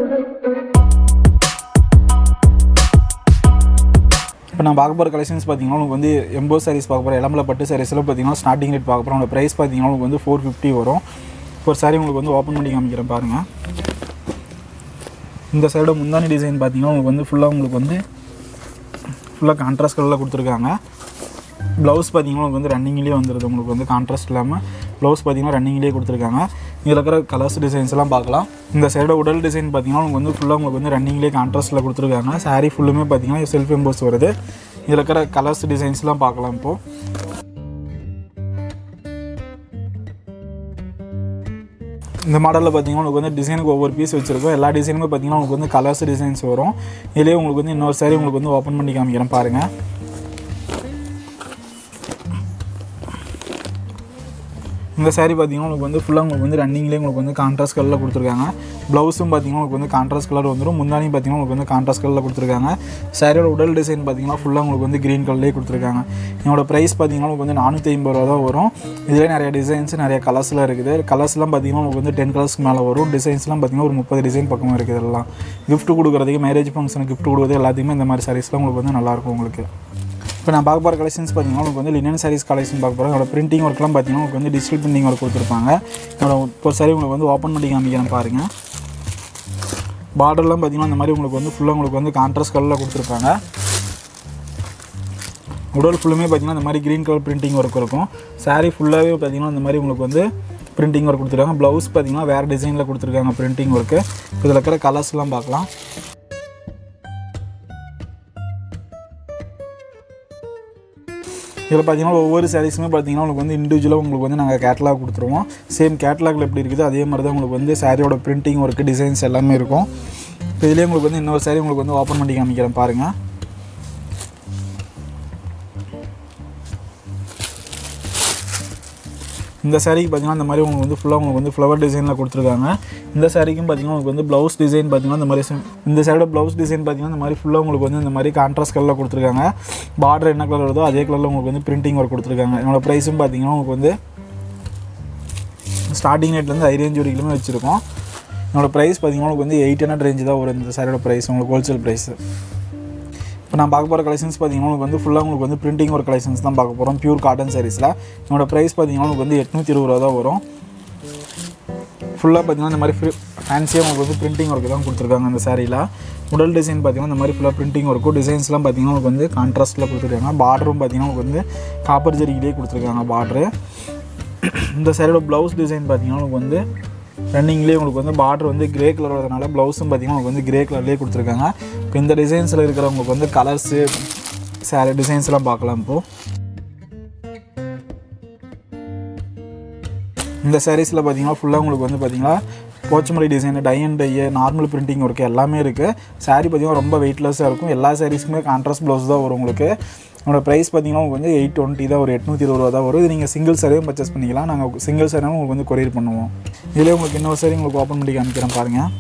இப்போ நான் பார்க்க போகிற கலெக்ஷன்ஸ் பார்த்தீங்கன்னா உங்களுக்கு வந்து எம்போ சாரீஸ் பார்க்க போகிறோம் இளம்பல பட்டு சாரீஸில் பார்த்தீங்கன்னா ஸ்டார்டிங் ரேட் பார்க்க போகிறோம் ப்ரைஸ் பார்த்தீங்கன்னா உங்களுக்கு வந்து ஃபோர் ஃபிஃப்டி வரும் ஒரு சாரி உங்களுக்கு வந்து ஓப்பன் பண்ணி காமிக்கிறேன் பாருங்கள் இந்த சைடு முந்தானி டிசைன் பார்த்தீங்கன்னா உங்களுக்கு வந்து ஃபுல்லாக உங்களுக்கு வந்து ஃபுல்லாக கான்ட்ராஸ்ட் கலரில் கொடுத்துருக்காங்க ப்ளவுஸ் பார்த்தீங்கன்னா உங்களுக்கு வந்து ரன்னிங்லேயே வந்துடுது உங்களுக்கு வந்து கான்ட்ராஸ்ட் இல்லாமல் ப்ளவுஸ் பார்த்தீங்கன்னா ரன்னிங்லேயே கொடுத்துருக்காங்க இதில் இருக்கிற கலர்ஸ் டிசைன்ஸ் எல்லாம் பார்க்கலாம் இந்த சைடு உடல் டிசைன் பார்த்தீங்கன்னா உங்களுக்கு வந்து ஃபுல்லாக உங்களுக்கு வந்து ரன்னிங்லேயே கான்ட்ராஸ்ட்டில் கொடுத்துருக்காங்க saree ஃபுல்லுமே பார்த்தீங்கன்னா செல்ஃப் எம்போஸ் வருது இதில் இருக்கிற கலர்ஸ் டிசைன்ஸ்லாம் பார்க்கலாம் இப்போது இந்த மாடலில் பார்த்தீங்கன்னா உங்களுக்கு வந்து டிசைனுக்கு ஒவ்வொரு பீஸ் வச்சிருக்கோம் எல்லா டிசைனுமே பார்த்தீங்கன்னா உங்களுக்கு வந்து கலர்ஸ் டிசைன்ஸ் வரும் இதுலேயே உங்களுக்கு வந்து இன்னொரு saree உங்களுக்கு வந்து ஓப்பன் பண்ணி காமிக்கிறேன் பாருங்கள் இந்த saree பார்த்தீங்கன்னா உங்களுக்கு வந்து ஃபுல்லாக உங்களுக்கு வந்து ரன்னிங்லேயே உங்களுக்கு வந்து கான்ட்ராஸ்ட் கலரில் கொடுத்துருக்காங்க ப்ளவுஸும் பார்த்தீங்கன்னா உங்களுக்கு வந்து கான்ட்ராஸ்ட் கலர் வந்துடும் முந்தானியும் பார்த்தீங்கன்னா உங்களுக்கு வந்து கான்ட்ராஸ்ட் கலரில் கொடுத்துருக்காங்க சாரியோட உடல் டிசைன் பார்த்தீங்கன்னா ஃபுல்லாக உங்களுக்கு வந்து க்ரீன் கலர்லேயே கொடுத்துருக்காங்க என்னோட ப்ரைஸ் பார்த்தீங்கன்னா உங்களுக்கு வந்து நானூற்றி ஐம்பது ரூபா தான் வரும் இதில் நிறைய டிசைன்ஸ் நிறைய கலர்ஸ்லாம் இருக்குது கலர்ஸ்லாம் பார்த்தீங்கன்னா உங்களுக்கு வந்து டென் கலர்ஸ்க்கு மேலே வரும் டிசைன்ஸ்லாம் பார்த்தீங்கன்னா ஒரு முப்பது டிசைன் பக்கமாக இருக்குது இதெல்லாம் gift கொடுக்குறதுக்கு மேரேஜ் ஃபங்க்ஷனுக்கு gift கொடுக்குறது எல்லாத்தையுமே இந்த மாதிரி சாரீஸ்லாம் உங்களுக்கு வந்து நல்லாயிருக்கும் உங்களுக்கு இப்போ நான் பார்க்க போகிற கலெக்ஷன்ஸ் பார்த்தீங்கன்னா உங்களுக்கு வந்து லினன் சாரீஸ் கலெக்ஷன் பார்க்க போகிறோம் என்னோட பிரிண்டிங் ஒர்க்லாம் பார்த்தீங்கன்னா உங்களுக்கு வந்து டிஜிட்டல் பிரிண்டிங் ஒர்க் கொடுத்துருப்பாங்க என்னோட ஒரு சாரி உங்களுக்கு வந்து ஓப்பன் பண்ணி காமிக்கிறேன் பாருங்கள் பார்டர்லாம் பார்த்தீங்கன்னா இந்த மாதிரி உங்களுக்கு வந்து ஃபுல்லாக உங்களுக்கு வந்து கான்ட்ராஸ்ட் கலரில் கொடுத்துருப்பாங்க உடல் ஃபுல்லுமே பார்த்தீங்கன்னா இந்த மாதிரி க்ரீன் கலர் பிரிண்டிங் ஒர்க் இருக்கும் saree ஃபுல்லாகவே பார்த்தீங்கன்னா இந்த மாதிரி உங்களுக்கு வந்து பிரிண்டிங் ஒர்க் கொடுத்துருக்காங்க ப்ளவுஸ் பார்த்தீங்கன்னா வேறு டிசைனில் கொடுத்துருக்காங்க பிரிண்டிங் ஒர்க்கு இதில் இருக்கிற கலர்ஸ்லாம் பார்க்கலாம் இதில் பார்த்தீங்கன்னா ஒவ்வொரு சாரீஸுமே பார்த்தீங்கன்னா உங்களுக்கு வந்து இண்டிவிஜுவலாக உங்களுக்கு வந்து நாங்கள் கேட்லாக் கொடுத்துருவோம் சேம் கேட்லாகில் எப்படி இருக்குதோ அதே மாதிரி தான் உங்களுக்கு வந்து சாரியோட பிரிண்டிங் ஒர்க்கு டிசைன்ஸ் எல்லாமே இருக்கும் இப்போ இதுலேயே உங்களுக்கு வந்து இன்னொரு சாரி உங்களுக்கு வந்து ஓப்பன் பண்ணி காமிக்கிறேன் பாருங்கள் இந்த சாரீக்கு பார்த்தீங்கன்னா இந்த மாதிரி உங்களுக்கு வந்து ஃபுல்லாக உங்களுக்கு வந்து ஃப்ளவர் டிசைனில் கொடுத்துருக்காங்க இந்த சாரீக்கும் பார்த்தீங்கன்னா உங்களுக்கு வந்து ப்ளவுஸ் டிசைன் பார்த்தீங்கன்னா இந்த மாதிரி sim- இந்த சைடோட ப்ளவுஸ் டிசைன் பார்த்தீங்கன்னா இந்த மாதிரி ஃபுல்லாக உங்களுக்கு வந்து இந்த மாதிரி கான்ட்ராஸ்ட் கலரில் கொடுத்துருக்காங்க பார்டர் என்ன கலர் வருதோ அதே கலரில் உங்களுக்கு வந்து பிரிண்டிங் ஒர்க் கொடுத்துருக்காங்க என்னோட ப்ரைஸும் பார்த்தீங்கன்னா உங்களுக்கு வந்து ஸ்டார்டிங் ரேட்லேருந்து ஹை ரேஞ்ச் வரைக்குமே வச்சுருக்கோம் என்னோட ப்ரைஸ் பார்த்தீங்கன்னா உங்களுக்கு வந்து எயிட் ஹண்ட்ரட் ரேஞ்சு தான் வரும் இந்த சாரியோட ப்ரைஸ் உங்களுக்கு ஹோல்சேல் ப்ரைஸ் இப்போ நான் பார்க்க போகிற கலெக்ஷன்ஸ் பார்த்தீங்கன்னா உங்களுக்கு வந்து ஃபுல்லாக உங்களுக்கு வந்து பிரிண்டிங் ஒரு கலெக்ஷன்ஸ் தான் பார்க்க போகிறோம் பியூர் காட்டன் சாரீஸில் என்னோட ப்ரைஸ் பார்த்தீங்கன்னா உங்களுக்கு வந்து எட்நூற்றி இருபது ரூபா தான் வரும் ஃபுல்லாக பார்த்தீங்கன்னா இந்த மாதிரி ஃப்ரீ ஃபேன்சியாக உங்களுக்கு வந்து பிரிண்டிங் ஒர்க்கு தான் கொடுத்துருக்காங்க அந்த சாரியில் உடல் டிசைன் பார்த்தீங்கன்னா இந்த மாதிரி ஃபுல்லாக பிரிண்டிங் ஒர்க்கும் டிசைன்ஸ்லாம் பார்த்தீங்கன்னா உங்களுக்கு வந்து கான்ட்ராஸ்ட்டில் கொடுத்துருக்காங்க பார்டரும் பார்த்தீங்கன்னா உங்களுக்கு வந்து காப்பர் ஜரிக்கிலே கொடுத்துருக்காங்க பார்டரு இந்த சாரியோட ப்ளவுஸ் டிசைன் பார்த்தீங்கன்னா உங்களுக்கு வந்து ரன்னிங்லேயே உங்களுக்கு வந்து பார்டர் வந்து கிரே கலர் வரதுனால ப்ளவுஸும் பார்த்தீங்கன்னா உங்களுக்கு வந்து கிரே கலர்லேயே கொடுத்துருக்காங்க இப்போ இந்த டிசைன்ஸில் இருக்கிறவங்களுக்கு வந்து கலர்ஸு சாரி டிசைன்ஸ்லாம் பார்க்கலாம் இப்போது இந்த சாரீஸில் பார்த்தீங்கன்னா ஃபுல்லாக உங்களுக்கு வந்து பார்த்தீங்கன்னா Pochampally design tie and dye normal printing work எல்லாமே இருக்குது saree பார்த்தீங்கன்னா ரொம்ப வெயிட்லெஸ்ஸாக இருக்கும் எல்லா சாரீஸுக்குமே கான்ட்ராஸ்ட் ப்ளவுஸ் தான் வரும் உங்களுக்கு என்னோட ப்ரைஸ் பார்த்தீங்கன்னா உங்களுக்கு வந்து எயிட் டுவெண்ட்டி தான் ஒரு எட்நூற்றி இருபது ரூபா தான் வரும் இது நீங்கள் சிங்கிள் சாரியும் பர்ச்சேஸ் பண்ணிக்கலாம் நாங்கள் சிங்கிள் சாரியும் உங்களுக்கு வந்து கொரியர் பண்ணுவோம் இதிலே உங்களுக்கு இன்னொரு சாரி உங்களுக்கு ஓப்பன் பண்ணி காமிக்கிறேன் பாருங்கள்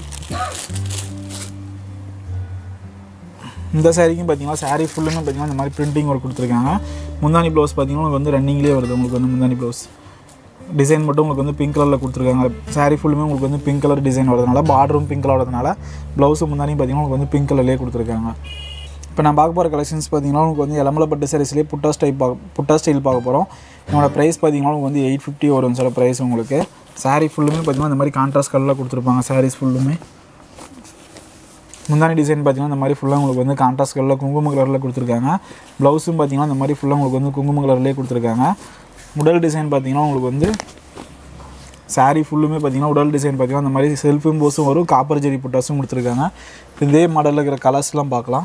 இந்த சாரிக்கும் பார்த்தீங்கன்னா saree ஃபுல்லுமே பார்த்தீங்கன்னா இந்த மாதிரி பிரிண்டிங் ஒர்க் கொடுத்துருக்காங்க முந்தானி ப்ளவுஸ் பார்த்தீங்கன்னா உங்களுக்கு வந்து ரன்னிங்லேயே வருது உங்களுக்கு வந்து முந்தானி ப்ளவுஸ் டிசைன் மட்டும் உங்களுக்கு வந்து பிங்க் கலரில் கொடுத்துருக்காங்க saree ஃபுல்லுமே உங்களுக்கு வந்து பிங்க் கலர் டிசைன் வரதுனால பார்டரும் பிங்க் கலர் வரதுனால ப்ளவுஸும் முந்தானியும் பார்த்தீங்கன்னா உங்களுக்கு வந்து பிங்க் கலர்லேயே கொடுத்துருக்காங்க இப்போ நான் பார்க்க போகிற கலெக்ஷன்ஸ் பார்த்தீங்கன்னா உங்களுக்கு வந்து எலமலப்பட்டு சாரீஸ்லேயே புட்டா ஸ்டைல் பார்க்க புட்டா ஸ்டைல் பார்க்க போகிறோம் என்னோட ப்ரைஸ் பார்த்தீங்கன்னா உங்களுக்கு வந்து எயிட் ஃபிஃப்டி வரும் சில ப்ரைஸ் உங்களுக்கு saree ஃபுல்லுமே பார்த்தீங்கன்னா இந்த மாதிரி கான்ட்ராஸ்ட் கலரில் கொடுத்துருப்பாங்க sarees ஃபுல்லுமே முந்தானி டிசைன் பார்த்தீங்கன்னா இந்த மாதிரி ஃபுல்லாக உங்களுக்கு வந்து கான்ட்ராஸ்ட் கலரில் குங்கும கலரில் கொடுத்துருக்காங்க ப்ளவுஸும் பார்த்தீங்கன்னா இந்த மாதிரி ஃபுல்லாக உங்களுக்கு வந்து குங்கும கலர்லேயே கொடுத்துருக்காங்க உடல் டிசைன் பார்த்தீங்கன்னா உங்களுக்கு வந்து saree ஃபுல்லுமே பார்த்தீங்கன்னா உடல் டிசைன் பார்த்தீங்கன்னா இந்த மாதிரி செல்ஃப் எம்போஸும் வரும் காப்பர் ஜெரி புட்டாஸும் கொடுத்துருக்காங்க இதே மாடலில் இருக்கிற கலர்ஸ்லாம் பார்க்கலாம்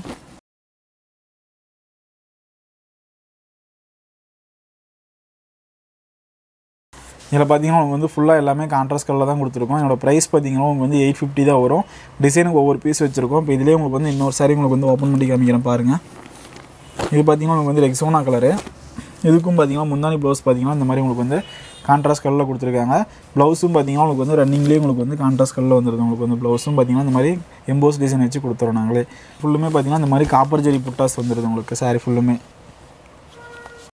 இதில் பார்த்தீங்கன்னா உங்களுக்கு வந்து ஃபுல்லாக எல்லாமே கான்ட்ராஸ்ட் கலரில் தான் கொடுத்துருக்கோம் என்னோட ப்ரைஸ் பார்த்தீங்கன்னா உங்களுக்கு வந்து எயிட் ஃபிஃப்டி தான் வரும் டிசைனுக்கு ஒவ்வொரு பீஸ் வச்சுருக்கோம் இப்போ இதிலே உங்களுக்கு வந்து இன்னொரு saree உங்களுக்கு வந்து ஓப்பன் பண்ணி காமிக்கிறேன் பாருங்கள் இது பார்த்தீங்கன்னா உங்களுக்கு வந்து ரெக்ஸோனா கலரு இதுக்கும் பார்த்தீங்கன்னா முந்தானி ப்ளவுஸ் பார்த்தீங்கன்னா இந்த மாதிரி உங்களுக்கு வந்து கான்ட்ராஸ்ட் கலரில் கொடுத்துருக்காங்க ப்ளவுஸும் பார்த்தீங்கன்னா உங்களுக்கு வந்து ரன்னிங்லேயே உங்களுக்கு வந்து கான்ட்ராஸ்ட் கலரில் வந்துருது உங்களுக்கு வந்து ப்ளவுஸும் பார்த்தீங்கன்னா இந்த மாதிரி எம்போஸ் டிசைன் வச்சு கொடுத்துறோம் நாங்களே ஃபுல்லுமே பார்த்தீங்கன்னா இந்த மாதிரி காப்பர் ஜெரி புட்டாஸ் வந்துடுது உங்களுக்கு saree ஃபுல்லுமே